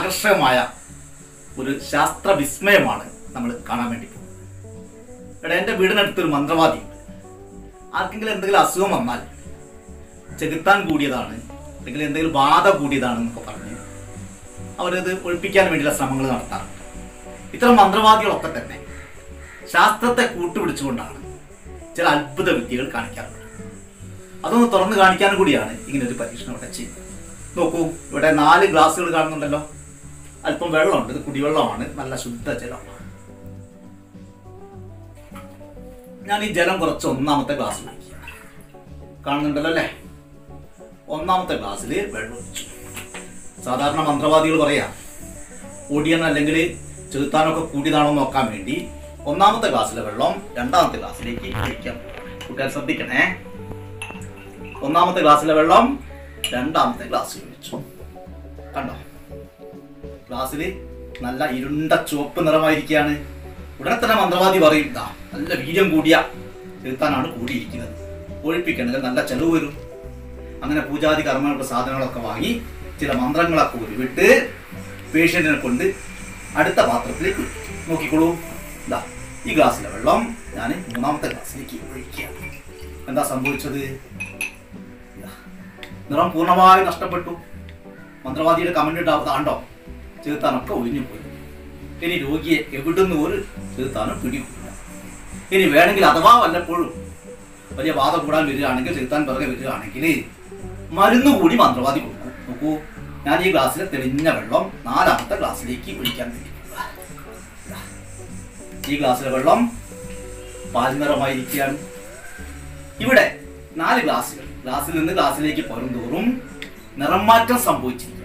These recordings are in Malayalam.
ആകർഷകമായ ഒരു ശാസ്ത്ര വിസ്മയമാണ് നമ്മൾ കാണാൻ വേണ്ടി പോകുന്നത് ഇവിടെ എൻ്റെ വീടിനടുത്തൊരു മന്ത്രവാദി ഉണ്ട് ആർക്കെങ്കിലും എന്തെങ്കിലും അസുഖം വന്നാൽ ചെകുത്താൻ കൂടിയതാണ് അല്ലെങ്കിൽ എന്തെങ്കിലും ബാധ കൂടിയതാണ് എന്നൊക്കെ പറഞ്ഞ് അവരത് ഒഴിപ്പിക്കാൻ വേണ്ടിയുള്ള ശ്രമങ്ങൾ നടത്താറുണ്ട് ഇത്തരം മന്ത്രവാദികളൊക്കെ തന്നെ ശാസ്ത്രത്തെ കൂട്ടുപിടിച്ചുകൊണ്ടാണ് ചില അത്ഭുത വിദ്യകൾ കാണിക്കാറുള്ളത് അതൊന്ന് തുറന്നു കാണിക്കാനും കൂടിയാണ് ഇങ്ങനെ ഒരു പരീക്ഷണം ഇവിടെ ചെയ്യുന്നത് നോക്കൂ ഇവിടെ നാല് ഗ്ലാസ്സുകൾ കാണുന്നുണ്ടല്ലോ അല്പം വെള്ളമുണ്ട് ഇത് കുടിവെള്ളമാണ് നല്ല ശുദ്ധജലമാണ് ഞാൻ ഈ ജലം കുറച്ച് ഒന്നാമത്തെ ഗ്ലാസ്സിൽ ഒഴിക്കുകയാണ് കാണുന്നുണ്ടല്ലോ അല്ലേ ഒന്നാമത്തെ ഗ്ലാസ്സിൽ വെള്ളം ഒഴിച്ചു സാധാരണ മന്ത്രവാദികൾ പറയാം ഒടിയൻ അല്ലെങ്കിൽ ചെറുത്താനൊക്കെ കൂടിയതാണോ എന്ന് നോക്കാൻ വേണ്ടി ഒന്നാമത്തെ ഗ്ലാസ്സിലെ വെള്ളം രണ്ടാമത്തെ ഗ്ലാസ്സിലേക്ക് ഒഴിക്കാം കൂട്ടുകാർ ശ്രദ്ധിക്കണേ ഒന്നാമത്തെ ഗ്ലാസ്സിലെ വെള്ളം രണ്ടാമത്തെ ഗ്ലാസ്സിൽ ഒഴിച്ചു കണ്ടോ ഗ്ലാസ്സിൽ നല്ല ഇരുണ്ട ചുവപ്പ് നിറമായിരിക്കുകയാണ് ഉടനെ തന്നെ മന്ത്രവാദി പറയും "ദാ, നല്ല വീര്യം കൂടിയ ചെറുത്താനാണ് കൂടിയിരിക്കുന്നത് ഒഴിപ്പിക്കണമെങ്കിൽ നല്ല ചെലവ് വരും അങ്ങനെ പൂജാതി കർമ്മങ്ങളുടെ സാധനങ്ങളൊക്കെ വാങ്ങി ചില മന്ത്രങ്ങളൊക്കെ ഉരുവിട്ട് പേഷ്യന്റിനെ കൊണ്ട് അടുത്ത പാത്രത്തിലേക്ക് ഒഴിക്കും. നോക്കിക്കോളൂ ഇതാ ഈ ഗ്ലാസ്സിലെ വെള്ളം ഞാൻ മൂന്നാമത്തെ ഗ്ലാസ്സിലേക്ക് ഒഴിക്കുകയാണ് എന്താ സംഭവിച്ചത് ഇതാ, നിറം പൂർണ്ണമായി നഷ്ടപ്പെട്ടു മന്ത്രവാദിയുടെ കമന്റ് ഉണ്ടാവുന്നതാണ്ടോ ചെറുത്താനൊക്കെ ഒഴിഞ്ഞു പോയി ഇനി രോഗിയെ എവിടുന്ന് ഒരു ചെറുത്താനും പിടികൂടില്ല ഇനി വേണമെങ്കിൽ അഥവാ വല്ലപ്പോഴും വലിയ ബാധ കൂടാൻ വരികയാണെങ്കിൽ ചെറുത്താൻ പിറകെ വരികയാണെങ്കിൽ മരുന്ന് കൂടി മന്ത്രവാദി കൊടുക്കും നോക്കൂ ഞാൻ ഈ ഗ്ലാസ്സിലെ തെളിഞ്ഞ വെള്ളം നാലാമത്തെ ഗ്ലാസ്സിലേക്ക് ഒഴിക്കാൻ വേണ്ടി പോവാ. ദാ, ഈ ഗ്ലാസ്സിലെ വെള്ളം പാൽനിറമായിരിക്കുകയാണ് ഇവിടെ നാല് ഗ്ലാസ്സുകൾ ഗ്ലാസ്സിൽ നിന്ന് ഗ്ലാസ്സിലേക്ക് പോരും തോറും നിറം മാറ്റം സംഭവിച്ചിരിക്കുകയാണ്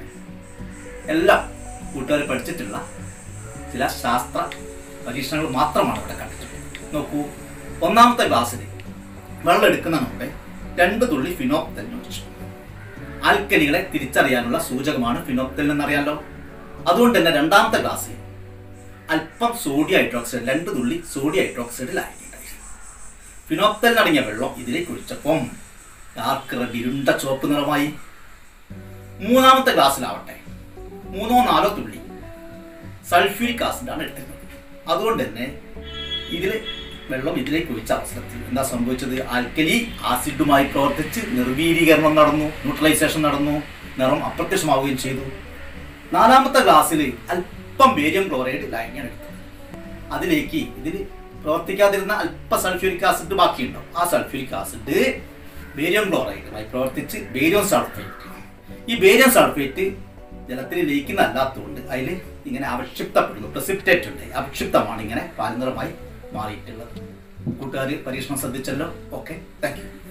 എല്ലാം കൂട്ടുകാർ പഠിച്ചിട്ടുള്ള ചില ശാസ്ത്ര പരീക്ഷണങ്ങൾ മാത്രമാണ് ഇവിടെ കണ്ടിട്ടുള്ളത് നോക്കൂ ഒന്നാമത്തെ ഗ്ലാസ്സിൽ വെള്ളം എടുക്കുന്ന നമ്മുടെ രണ്ട് തുള്ളി ഫിനോപ്തലിൻ ഒഴിച്ചു ആൽക്കലികളെ തിരിച്ചറിയാനുള്ള സൂചകമാണ് ഫിനോപ്തലിൻ എന്നറിയാലോ അതുകൊണ്ട് തന്നെ രണ്ടാമത്തെ ഗ്ലാസ്സിൽ അല്പം സോഡിയം ഹൈഡ്രോക്സൈഡ് രണ്ട് തുള്ളി സോഡിയം ഹൈഡ്രോക്സൈഡ് ലായനിയുണ്ടായിരുന്നു ഫിനോപ്തലിൻ അടങ്ങിയ വെള്ളം ഇതിലേക്ക് ഒഴിച്ചപ്പം ഡാർക്ക് റെഡ് ഇരുണ്ട ചുവപ്പ് നിറമായി മൂന്നാമത്തെ ഗ്ലാസ്സിലാവട്ടെ മൂന്നോ നാലോ തുള്ളി സൾഫ്യൂരിക് ആസിഡാണ് എടുത്തിരുന്നത് അതുകൊണ്ട് തന്നെ ഇതിൽ വെള്ളം ഇതിലേക്ക് ഒഴിച്ച അവസരത്തിൽ എന്താ സംഭവിച്ചത് ആൽക്കലി ആസിഡുമായി പ്രവർത്തിച്ച് നിർവീരീകരണം നടന്നു ന്യൂട്രലൈസേഷൻ നടന്നു നിറം അപ്രത്യക്ഷമാവുകയും ചെയ്തു നാലാമത്തെ ഗ്ലാസ്സിൽ അല്പം ബേരിയം ക്ലോറൈഡ് ലൈനാണ് എടുത്തത് അതിലേക്ക് ഇതിൽ പ്രവർത്തിക്കാതിരുന്ന അല്പ സൾഫ്യൂരിക് ആസിഡ് ബാക്കിയുണ്ടാവും ആ സൾഫ്യൂരിക് ആസിഡ് ബേരിയം ക്ലോറൈഡുമായി പ്രവർത്തിച്ച് ബേരിയം സൾഫേറ്റ് ഈ ബേരിയം സൾഫേറ്റ് ജലത്തിൽ ലയിക്കുന്ന അല്ലാത്തതുകൊണ്ട് അതിൽ ഇങ്ങനെ അവക്ഷിപ്തപ്പെടുന്നു പ്രസിപ്റ്റേറ്റ് ഉണ്ട് അവക്ഷിപ്തമാണ് ഇങ്ങനെ പാൽനിറമായി മാറിയിട്ടുള്ളത് കൂട്ടുകാർ പരീക്ഷണം ശ്രദ്ധിച്ചല്ലോ ഓക്കെ താങ്ക് യു